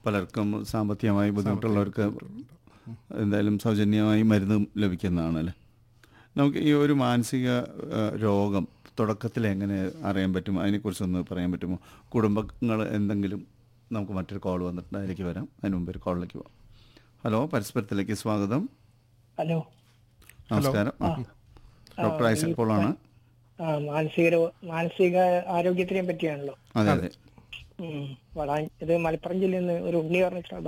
പലർക്കും സാമ്പത്തികമായി ബുദ്ധിമുട്ടുള്ളവർക്ക് എന്തായാലും സൗജന്യമായി മരുന്ന് ലഭിക്കുന്നതാണല്ലേ നമുക്ക് ഈ ഒരു മാനസിക ആ, രോഗം തുടക്കത്തിൽ എങ്ങനെ അറിയാൻ പറ്റും അതിനെക്കുറിച്ചൊന്ന് പറയാൻ പറ്റുമോ കുടുംബങ്ങൾ എന്തെങ്കിലും നമുക്ക് മറ്റൊരു കോൾ വന്നിട്ടുണ്ട് അതിലേക്ക് വരാം അതിന് മുമ്പ് ഒരു കോളിലേക്ക് പോകാം ഹലോ പരസ്പരത്തിലേക്ക് സ്വാഗതം ഹലോ നമസ്കാരം ആ. ഡോക്ടർ ഐസക് പോളാണ് ആ മാനസിക രോ- മാനസിക ആരോഗ്യത്തിനെ പറ്റിയാണല്ലോ അതെ അതെ ഉം. വളാ ഇത് മലപ്പുറം ജില്ലയിൽ നിന്ന് ഒരു ഉണ്ണി പറഞ്ഞിട്ടുണ്ടോ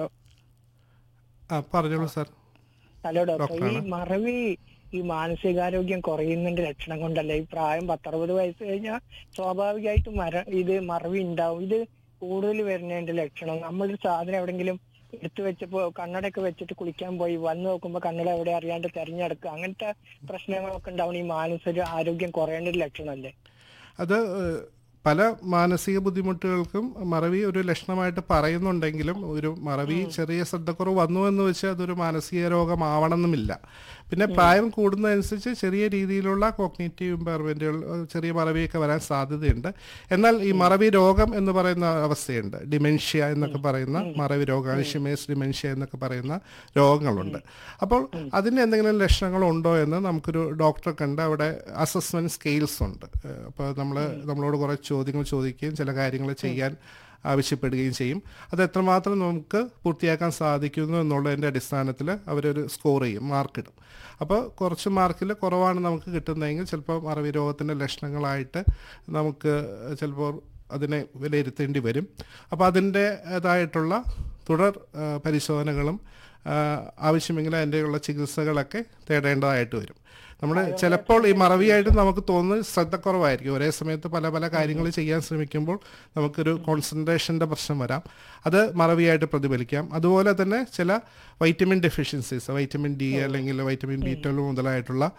ആ പറഞ്ഞോളൂ സാർ ഹലോ ഡോക്ടർ ഈ മറവി ഈ മാനസികാരോഗ്യം കുറയുന്നതിന്റെ ലക്ഷണം കൊണ്ടല്ലേ ഈ പ്രായം പത്തറുപത് വയസ്സ് കഴിഞ്ഞാൽ സ്വാഭാവികമായിട്ടും മര ഇത് മറവി ഉണ്ടാവും ഇത് കൂടുതൽ വരുന്നതിന്റെ ലക്ഷണം നമ്മളൊരു സാധനം എവിടെങ്കിലും എടുത്തു വെച്ചപ്പോ കണ്ണടയൊക്കെ വെച്ചിട്ട് കുളിക്കാൻ പോയി വന്ന് നോക്കുമ്പോ കണ്ണട എവിടെ അറിയാണ്ട് തെരഞ്ഞെടുക്കുക അങ്ങനത്തെ പ്രശ്നങ്ങളൊക്കെ ഉണ്ടാവും ഈ മാനസിക ആരോഗ്യം കുറയേണ്ട ഒരു ലക്ഷണമല്ലേ അത് ഏഹ്, പല മാനസിക ബുദ്ധിമുട്ടുകൾക്കും മറവി ഒരു ലക്ഷണമായിട്ട് പറയുന്നുണ്ടെങ്കിലും ഒരു മറവി ചെറിയ ശ്രദ്ധക്കുറവ് വന്നു എന്ന് വെച്ച് അതൊരു മാനസിക രോഗമാവണമെന്നുമില്ല പിന്നെ പ്രായം കൂടുന്നതനുസരിച്ച് ചെറിയ രീതിയിലുള്ള കോഗ്നേറ്റീവ് ഇമ്പയർമെൻറ്റുകൾ ചെറിയ മറവിയൊക്കെ വരാൻ സാധ്യതയുണ്ട് എന്നാൽ ഈ മറവി രോഗം എന്ന് പറയുന്ന അവസ്ഥയുണ്ട് ഡിമെൻഷ്യ എന്നൊക്കെ പറയുന്ന മറവി രോഗം അൽഷിമേസ് ഡിമെൻഷ്യ എന്നൊക്കെ പറയുന്ന രോഗങ്ങളുണ്ട് അപ്പോൾ അതിന് എന്തെങ്കിലും ലക്ഷണങ്ങളുണ്ടോ എന്ന് നമുക്കൊരു ഡോക്ടറെ കണ്ട് അവിടെ അസസ്മെന്റ് സ്കെയിൽസ് ഉണ്ട് ഏഹ് അപ്പോൾ നമ്മൾ നമ്മളോട് കുറേ ചോദ്യങ്ങൾ ചോദിക്കുകയും ചില കാര്യങ്ങൾ ചെയ്യാൻ ആവശ്യപ്പെടുകയും ചെയ്യും അത് എത്രമാത്രം നമുക്ക് പൂർത്തിയാക്കാൻ സാധിക്കുന്നു എന്നുള്ളതിൻ്റെ അടിസ്ഥാനത്തിൽ അവരൊരു സ്കോർ ചെയ്യും മാർക്കിടും അപ്പോൾ കുറച്ച് മാർക്കിൽ കുറവാണ് നമുക്ക് കിട്ടുന്നതെങ്കിൽ ചിലപ്പോൾ മറവി രോഗത്തിൻ്റെ ലക്ഷണങ്ങളായിട്ട് നമുക്ക് ചിലപ്പോൾ അതിനെ വിലയിരുത്തേണ്ടി വരും അപ്പോൾ അതിൻ്റേതായിട്ടുള്ള തുടർ ആ, പരിശോധനകളും ആ, ആവശ്യമെങ്കിൽ അതിൻ്റെയുള്ള ചികിത്സകളൊക്കെ തേടേണ്ടതായിട്ട് വരും നമ്മൾ ചിലപ്പോൾ ഈ മറവിയായിട്ട് നമുക്ക് തോന്നുന്നത് ശ്രദ്ധക്കുറവായിരിക്കും ഒരേ സമയത്ത് പല പല കാര്യങ്ങൾ ചെയ്യാൻ ശ്രമിക്കുമ്പോൾ നമുക്കൊരു കോൺസെൻട്രേഷൻ്റെ പ്രശ്നം വരാം അത് മറവിയായിട്ട് പ്രതിഫലിക്കാം അതുപോലെ തന്നെ ചില വൈറ്റമിൻ ഡെഫിഷ്യൻസീസ് വൈറ്റമിൻ ഡി അല്ലെങ്കിൽ വൈറ്റമിൻ ബി ട്വൽവ് മുതലായിട്ടുള്ള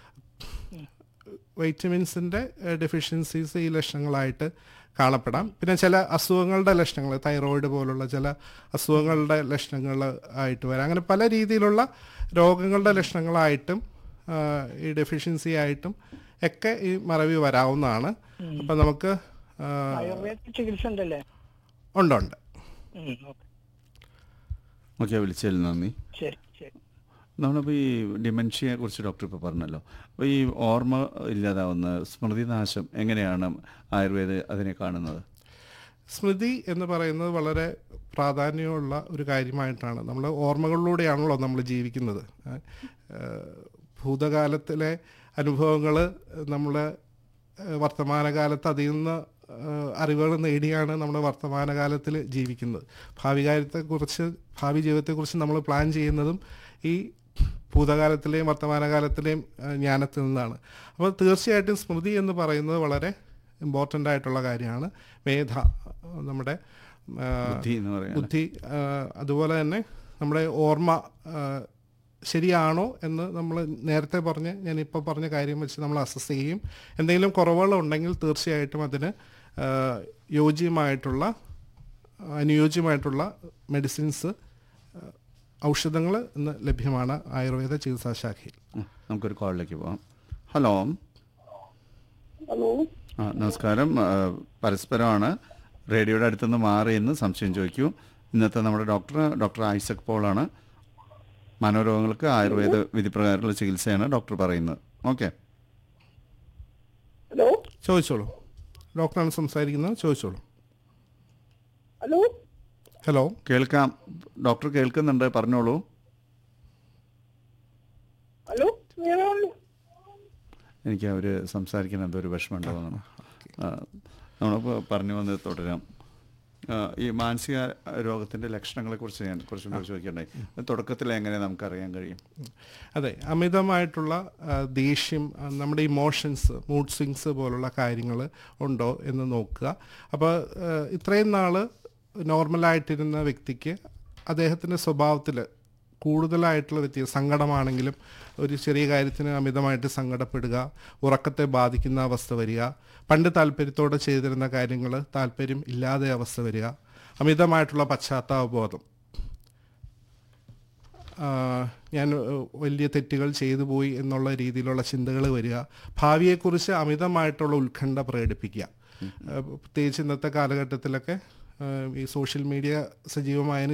വൈറ്റമിൻസിൻ്റെ ഡെഫിഷ്യൻസീസ് ഈ ലക്ഷണങ്ങളായിട്ട് കാണപ്പെടാം പിന്നെ ചില അസുഖങ്ങളുടെ ലക്ഷണങ്ങൾ തൈറോയിഡ് പോലുള്ള ചില അസുഖങ്ങളുടെ ലക്ഷണങ്ങൾ ആയിട്ട് വരാം അങ്ങനെ പല രീതിയിലുള്ള രോഗങ്ങളുടെ ലക്ഷണങ്ങളായിട്ടും ആ, ഈ ഡെഫിഷ്യൻസി ആയിട്ടും ഒക്കെ ഈ മറവി വരാവുന്നതാണ് അപ്പം നമുക്ക് ആ, ആയുർവേദ ചികിത്സ ഉണ്ടല്ലേ ഉണ്ടുണ്ട് ഉം, ഓക്കേ. ഓക്കെ വിളിച്ചതിൽ നന്ദി ശരി ശരി നമ്മളിപ്പോൾ ഈ ഡിമെൻഷ്യയെ കുറിച്ച് ഡോക്ടർ ഇപ്പോൾ പറഞ്ഞല്ലോ അപ്പോൾ ഈ ഓർമ്മ ഇല്ലാതാവുന്ന സ്മൃതിനാശം എങ്ങനെയാണ് ആയുർവേദ അതിനെ കാണുന്നത് സ്മൃതി എന്ന് പറയുന്നത് വളരെ പ്രാധാന്യമുള്ള ഒരു കാര്യമായിട്ടാണ് നമ്മൾ ഓർമ്മകളിലൂടെയാണല്ലോ നമ്മൾ ജീവിക്കുന്നത് ഏഹ് ഭൂതകാലത്തിലെ അനുഭവങ്ങൾ നമ്മൾ വർത്തമാനകാലത്ത് അതിൽ നിന്ന് ഏഹ് അറിവുകൾ നേടിയാണ് നമ്മൾ വർത്തമാനകാലത്തിൽ ജീവിക്കുന്നത് ഭാവി കാര്യത്തെക്കുറിച്ച് ഭാവി ജീവിതത്തെക്കുറിച്ച് നമ്മൾ പ്ലാൻ ചെയ്യുന്നതും ഈ ഭൂതകാലത്തിലെയും വർത്തമാനകാലത്തിലെയും ഏഹ് ജ്ഞാനത്തിൽ നിന്നാണ് അപ്പോൾ തീർച്ചയായിട്ടും സ്മൃതി എന്ന് പറയുന്നത് വളരെ ഇമ്പോർട്ടൻ്റ് ആയിട്ടുള്ള കാര്യമാണ് മേധ നമ്മുടെ ആ, ബുദ്ധി എന്ന് പറയുന്നത് ബുദ്ധി ആ, അതുപോലെ തന്നെ നമ്മുടെ ഓർമ്മ ആ, ശരിയാണോ എന്ന് നമ്മൾ നേരത്തെ പറഞ്ഞ് ഞാനിപ്പോൾ പറഞ്ഞ കാര്യം വെച്ച് നമ്മൾ അസസ് ചെയ്യും എന്തെങ്കിലും കുറവുകളുണ്ടെങ്കിൽ തീർച്ചയായിട്ടും അതിന് ആ, യോജ്യമായിട്ടുള്ള അനുയോജ്യമായിട്ടുള്ള മെഡിസിൻസ് ഔഷധങ്ങൾ ഇന്ന് ലഭ്യമാണ് ആയുർവേദ ചികിത്സാ ശാഖയിൽ ഉം, നമുക്കൊരു കോളിലേക്ക് പോകാം ഹലോ ഹലോ ആ നമസ്കാരം ആ, പരസ്പരമാണ് റേഡിയോയുടെ അടുത്തുനിന്ന് മാറി എന്ന് സംശയം ചോദിക്കൂ ഇന്നത്തെ നമ്മുടെ ഡോക്ടർ ഡോക്ടർ ഐസക് പോളാണ് മനോരോഗങ്ങൾക്ക് ആയുർവേദ വിധിപ്രകാരമുള്ള ചികിത്സയാണ് ഡോക്ടർ പറയുന്നത് ഓക്കെ ഹലോ ചോദിച്ചോളൂ ഡോക്ടറാണ് സംസാരിക്കുന്നത് ചോദിച്ചോളൂ ഹലോ ഹലോ കേൾക്കാം ഡോക്ടർ കേൾക്കുന്നുണ്ട് പറഞ്ഞോളൂ ഹലോ വേറെ ആള്? എനിക്ക് അവർ സംസാരിക്കുന്ന എന്തോ ഒരു വിഷമമുണ്ടോ തോന്നുന്നു ആ, നമ്മളിപ്പോൾ പറഞ്ഞു വന്നത് തുടരാം ആ, ഈ മാനസിക രോഗത്തിൻ്റെ ലക്ഷണങ്ങളെക്കുറിച്ച് ഞാൻ കുറച്ചും കൂടി ചോദിക്കണ്ടായി അത് തുടക്കത്തിൽ എങ്ങനെ നമുക്കറിയാൻ കഴിയും അതെ അമിതമായിട്ടുള്ള ആ, ദേഷ്യം ആ, നമ്മുടെ ഇമോഷൻസ് മൂഡ് സ്വിങ്സ് പോലുള്ള കാര്യങ്ങൾ ഉണ്ടോ എന്ന് നോക്കുക അപ്പോൾ ആ, ഇത്രയും നാൾ നോർമലായിട്ടിരുന്ന വ്യക്തിക്ക് അദ്ദേഹത്തിൻ്റെ സ്വഭാവത്തിൽ കൂടുതലായിട്ടുള്ള വ്യത്യാസം സങ്കടമാണെങ്കിലും ഒരു ചെറിയ കാര്യത്തിന് അമിതമായിട്ട് സങ്കടപ്പെടുക ഉറക്കത്തെ ബാധിക്കുന്ന അവസ്ഥ വരിക പണ്ട് താല്പര്യത്തോടെ ചെയ്തിരുന്ന കാര്യങ്ങൾ താല്പര്യം ഇല്ലാതെ അവസ്ഥ വരിക അമിതമായിട്ടുള്ള പശ്ചാത്താപബോധം ആ, ഞാൻ ഏഹ്, വലിയ തെറ്റുകൾ ചെയ്തു പോയി എന്നുള്ള രീതിയിലുള്ള ചിന്തകൾ വരിക ഭാവിയെക്കുറിച്ച് അമിതമായിട്ടുള്ള ഉത്കണ്ഠ പ്രകടിപ്പിക്കുക ഏഹ്, പ്രത്യേകിച്ച് ഇന്നത്തെ കാലഘട്ടത്തിലൊക്കെ ഏഹ്, ഈ സോഷ്യൽ മീഡിയ സജീവമായതിനു